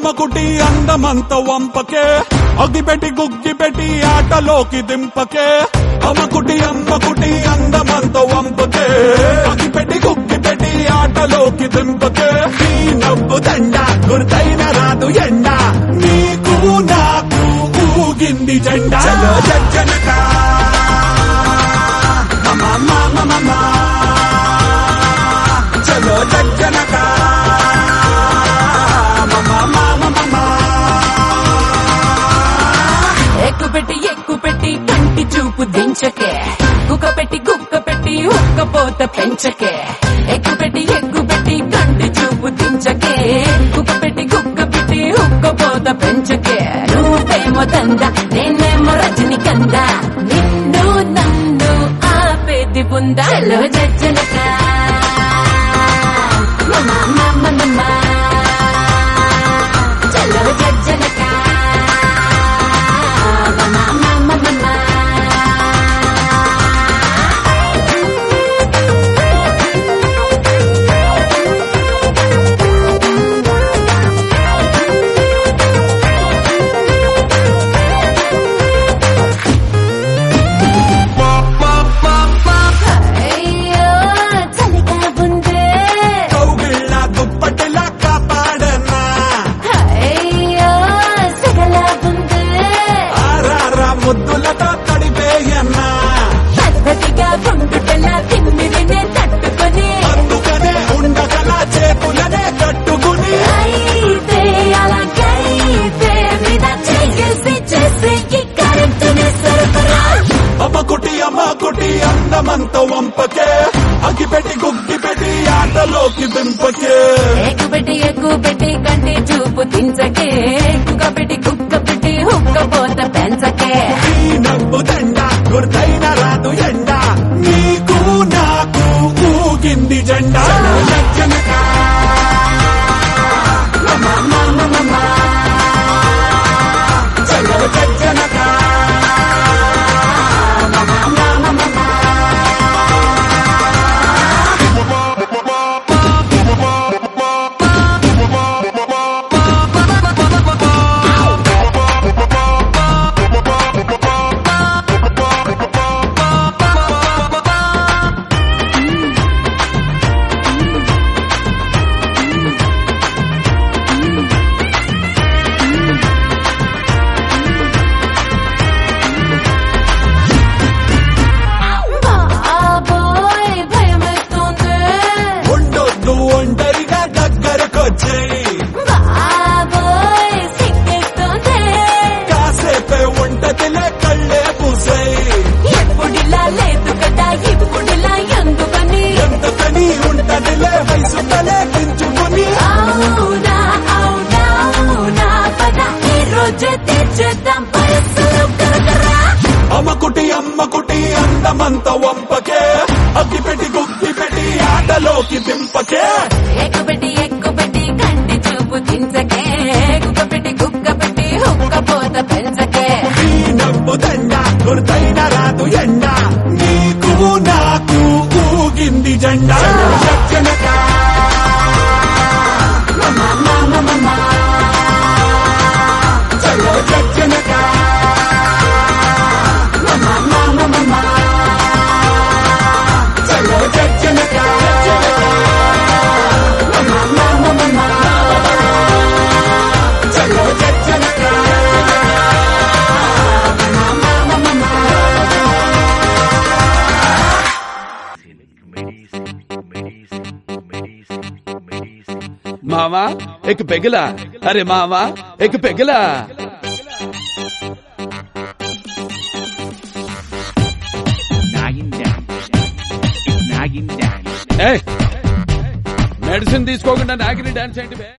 అమ్మకుటి అందమంత వంపకే అగిపెట్టి గుగ్గిపెట్టి ఆటలోకి దింపకే అమ్మకుటి అమ్మకుటి అందమంత వంపకే అగిపెట్టి గుగ్గిపెట్టి ఆటలోకి దింపకే ఈ నవ్వు దండ గుర్తైన రాదు ఎండ నీకు నాకు ఊగింది జెండా చలో జజ్జనక మమ మమ మమ చలో జజ్జనక మమ మమ మమ ఎక్కు పెట్టి ఎక్కు పెట్టి కంటి చూపు దించకే కుక్క పెట్టి కుక్క పెట్టి ఉక్కపోత పెంచకే ఎక్కు పెట్టి ఎక్కు పెట్టి కంటి చూపు దించకే కుక్క పెట్టి కుక్క పెట్టి ఉక్కపోత పెంచకే నువ్వేమో దంద నేనేమో రజని కంద నిన్ను నన్ను ఆపేది ఉందా చలో జజ్జనక మమ మమ మమ చలో జజ్జనక అయ్యో చలిగా ఉందే కౌగిళ్ళ దుప్పటిలా కాపాడనా అయ్యో సగలా ఉందే ఆరారా ముద్దులతో తడిపేయన్నా పద్ధతిగా ఉండుటలా తిమ్మిరినే తట్టుకొని అందుకనే ఉండగల చేతులనే కట్టుకుని అయితే అలాగైతే మీద చేసి చేసి ఈ కరెంటుని సరఫరా అమ్మకుటి అమ్మకుటి అందమంత వంపకే అగిపెట్టి గుగ్గిపెట్టి ఆటలోకి దింపకే ఎక్కు పెట్టి ఎక్కువ పెట్టి కంటి చూపు తించకే కుక్క పెట్టి కుక్క పెట్టి హుక్క పోత పెంచకే ఈ నవ్వు దండ గుర్తైన రాదు ఎండ నీకు నాకు ఊగింది జెండా జనక మమ మమ మమ చలో జనక బాబోయ్ భయమేస్తుంది ఉండొద్దు ఒంటరిగా దగ్గరకొచ్చేయి బాబోయ్ సిగ్గెస్తుంది కాసేపే ఉంటదిలే కళ్ళే పూసేయి ఎప్పుడిలా లేదు కదా ఇప్పుడిలా ఎందుకని ఎంతకని ఉంటదిలే వయసు తలే దించుకుని అవునా అవునా అవునా పద ఈ రోజే తీర్చేద్దాం వయస్సులు కరకరా అమ్మకుటి అమ్మకుటి అందమంత వంపకే అగ్గిపెట్టి గుగ్గిపెట్టి ఆటలోకి దింపకే ఎక్కుపెట్టి ఎక్కుపెట్టి కంటి చూపు దించకే కుక్క పెట్టి కుక్క పెట్టి హుక్క పోత పెంచకే ఈ నవ్వు దండ గుర్తైన రాదు ఎండ నీకు నాకు ఊగింది జెండా జనక మమ మమ మమ చలో జనక మమ మమ మమ చలో జనక మమ మమ మమ చలో జనక मामा एक पेगला अरे मामा एक पेगला nagging down. It's nagging down. Medicine తీసుకోకుండా నాగిని డాన్స్ ఏంటి బే